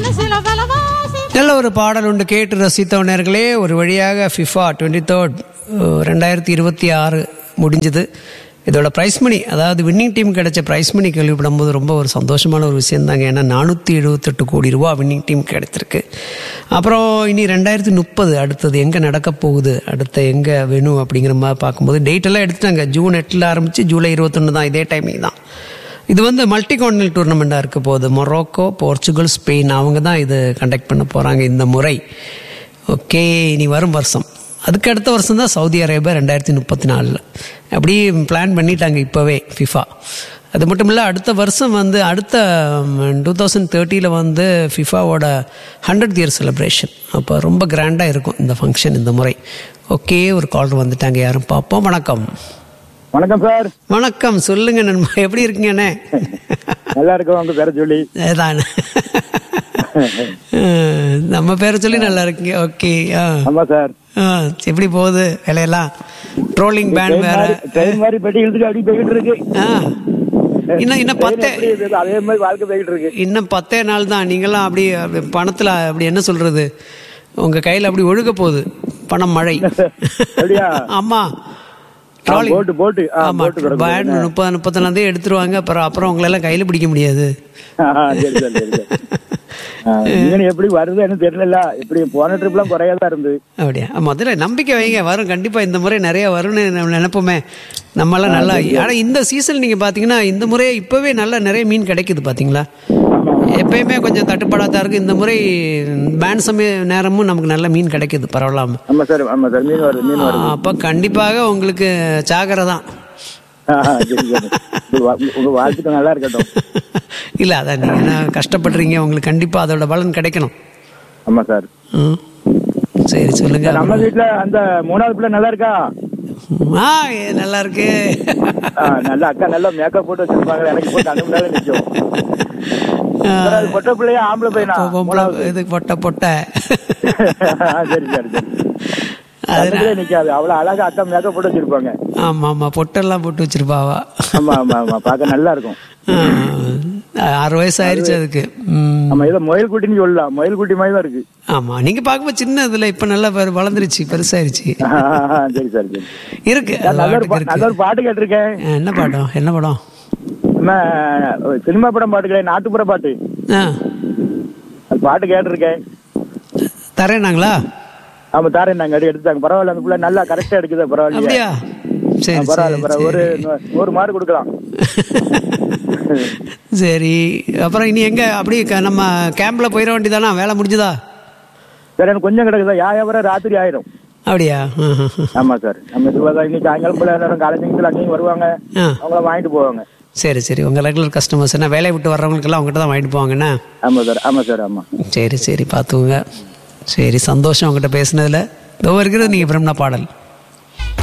மனசுல வலவாசி நல்ல ஒரு பாடல் உண்டு கேட்டு ரசித்தவனர்களே ஒரு வழியாக ஃபிஃபா டுவெண்ட்டி தேர்ட் ரெண்டாயிரத்தி இருபத்தி ஆறு முடிஞ்சது இதோட ப்ரைஸ் மணி அதாவது வின்னிங் டீம் கிடைச்ச ப்ரைஸ் மணி கேள்விப்படும் போது ரொம்ப ஒரு சந்தோஷமான ஒரு விஷயம் தாங்க ஏன்னா நானூற்றி எழுபத்தெட்டு கோடி ரூபா வின்னிங் டீம் கிடைத்திருக்கு அப்புறம் இனி ரெண்டாயிரத்தி முப்பது அடுத்தது எங்கே நடக்க போகுது அடுத்த எங்கே வேணும் அப்படிங்கிற மாதிரி பார்க்கும்போது டேட் எல்லாம் எடுத்துட்டாங்க ஜூன் எட்டில் ஆரம்பித்து ஜூலை இருபத்தொன்று தான் இதே டைமிங் தான் இது வந்து மல்டி கான்டினல் டூர்னமெண்ட்டாக இருக்க போகுது மொரோக்கோ போர்ச்சுகல் ஸ்பெயின் அவங்க தான் இது கண்டக்ட் பண்ண போகிறாங்க இந்த முறை ஓகே இனி வரும் வருஷம் அதுக்கு அடுத்த வருஷம் தான் சவுதி அரேபியா ரெண்டாயிரத்தி முப்பத்தி நாலில் அப்படி பிளான் பண்ணிட்டாங்க இப்போவே ஃபிஃபா அது மட்டும் இல்லை அடுத்த வருஷம் வந்து அடுத்த டூ தௌசண்ட் தேர்ட்டியில் வந்து ஃபிஃபாவோட ஹண்ட்ரட் இயர் செலிப்ரேஷன் அப்போ ரொம்ப கிராண்டாக இருக்கும் இந்த ஃபங்க்ஷன் இந்த முறை ஓகே ஒரு காலர் வந்துட்டாங்க யாரும் பார்ப்போம் வணக்கம் வணக்கம் சார் வணக்கம் சொல்லுங்க நண்பா எப்படி இருக்கீங்கண்ணே நல்லா இருக்கோம் உங்க பேரை சொல்லி அதான் அஹ், நம்ம பேரை சொல்லி நல்லா இருக்கீங்க ஓகே ஆமா சார் எப்படி போகுது வேலையெல்லாம் ட்ரோலிங் பேண்ட் வேற ட்ரெயின் மாதிரி பெட்டி இழுத்துட்டு அப்படியே போய்கிட்டு இருக்கு ஆ. இன்னும் இன்னும் Train பத்தே எப்படி இருக்குது, அதே மாதிரி வாழ்க்கை போய்கிட்டு இருக்கு இன்னும் பத்தே நாள் தான் நீங்களாம் அப்படி அப்படி பணத்துல அப்படி என்ன சொல்றது உங்க கையில அப்படி ஒழுக போகுது பணம் மழை அப்படியா? ஆமா ஆ, போட்டு, போட்டு. ஆ, ஆமா போட்டு கிடக்குது. பேண்ட் முப்பது முப்பத்தொன்னாந்தே எடுத்துருவாங்க அப்புறம் அப்புறம் உங்களை எல்லாம் கையில பிடிக்க முடியாது ஆ, சரி சரி சரி சரி. ஆ, இங்கன எப்படி வருது எனக்கு தெரியல இப்படி போன ட்ரிப்லாம் குறையாதான் இருந்து அப்படியா முதல்ல நம்பிக்கை வைங்க வரும் கண்டிப்பா இந்த முறை நிறைய வரும்னு நம்ம நினைப்போமே நம்மளாம் நல்லா ஆனா இந்த சீசன் நீங்க பாத்தீங்கன்னா இந்த முறை இப்பவே நல்லா நிறைய மீன் கிடைக்குது பாத்தீங்களா எப்பயுமே கொஞ்சம் தட்டுப்பாடாக தான் இருக்கு இந்த முறை பேண்ட் சமய நேரமும் நமக்கு நல்ல மீன் கிடைக்குது பரவாயில்லாம ஆமா சார் ஆமா சார் மீன் வருது மீன் வருது அப்போ கண்டிப்பாக உங்களுக்கு சாகரை தான் ஆ, சரி சரி உங்க வா- உங்க வாழ்த்துக்கள் நல்லா இருக்கட்டும் இல்லை அதான் நீங்கள் என்ன கஷ்டப்படுறீங்க உங்களுக்கு கண்டிப்பாக அதோட பலன் கிடைக்கணும் ஆமா சார் ம். சரி சொல்லுங்க நம்ம வீட்டுல அந்த மூணாவது பிள்ளை நல்லா இருக்கா ஆ ஏ, நல்லா இருக்கு ஆ, நல்லா அக்கா நல்லா மேக்கப் போட்டு வச்சிருப்பாங்க எனக்கு போட்டு அந்த முன்னாடி நிற்கும் சார், அது பொட்டை பிள்ளையா ஆம்பளை பையனா பொம்பளை இது பொட்டை பொட்டை ஆ, சரி சரி சரி அதுலயே நிக்காது அவ்வளவு அழகா அக்கா மேக்கப் போட்டு வச்சிருப்பாங்க ஆமா ஆமா பொட்டெல்லாம் போட்டு வச்சிருப்பாவா ஆமா ஆமா ஆமா பார்க்க நல்லா இருக்கும் ஆ, ஆறு வயசு ஆயிருச்சு அதுக்கு ம். ஆமா இதை முயல் குட்டின்னு சொல்லலாம் முயல் குட்டி மாதிரி தான் இருக்கு ஆமா நீங்க பார்க்கும்போது சின்ன இதுல இப்ப நல்லா பெரு- வளர்ந்துருச்சு பெருசாயிருச்சு ஆ, ஆ, சரி சரி சரி இருக்கு அது நல்ல ஒரு பாட்டுக்கு பா- இருக்கு நல்ல ஒரு பாட்டு கேட்டிருக்கேன் ஆ, என்ன படம் என்ன படம் நம்ம சினிமா படம் பாட்டு கிடையாது நாட்டுப்புற பாட்டு ஆ அது பாட்டு கேட்டிருக்கேன் தரேனாங்களா ஆமா தாரேன் நாங்க எடுத்தாங்க பரவாயில்ல அந்த பிள்ளை நல்லா கரெக்டா எடுக்குது பரவாயில்ல அப்படியா சரி பரவாயில்ல சரி பரவாயில்ல ஒரு ஒரு மார்க் கொடுக்கலாம் சரி அப்புறம் இனி எங்க அப்படி க- நம்ம கேம்ப்ல போயிட வேண்டியதானா வேலை முடிஞ்சுதா சார் எனக்கு கொஞ்சம் கிடக்குதா வியாபாரம் ராத்திரி ஆயிடும் அப்படியா ஆ, ஆ, ஆ. ஆமா சார் நம்ம இதுவாக இன்னைக்கு சாயங்காலம் போல எல்லாரும் காலேஜ் அங்கேயும் வருவாங்க ஆ. அவங்கள வாங்கிட்டு போவாங்க சரி சரி உங்க ரெகுலர் கஸ்டமர்ஸ் என்ன வேலையை விட்டு வர்றவங்களுக்கெல்லாம் அவங்ககிட்ட தான் வாங்கிட்டு போவாங்கண்ணா ஆமா சார் ஆமா சார் ஆமா சரி சரி பார்த்துக்கோங்க சரி சந்தோஷம் உங்ககிட்ட பேசுனதுல இதோ இருக்கிறது நீங்கள் பிரம்மண பாடல்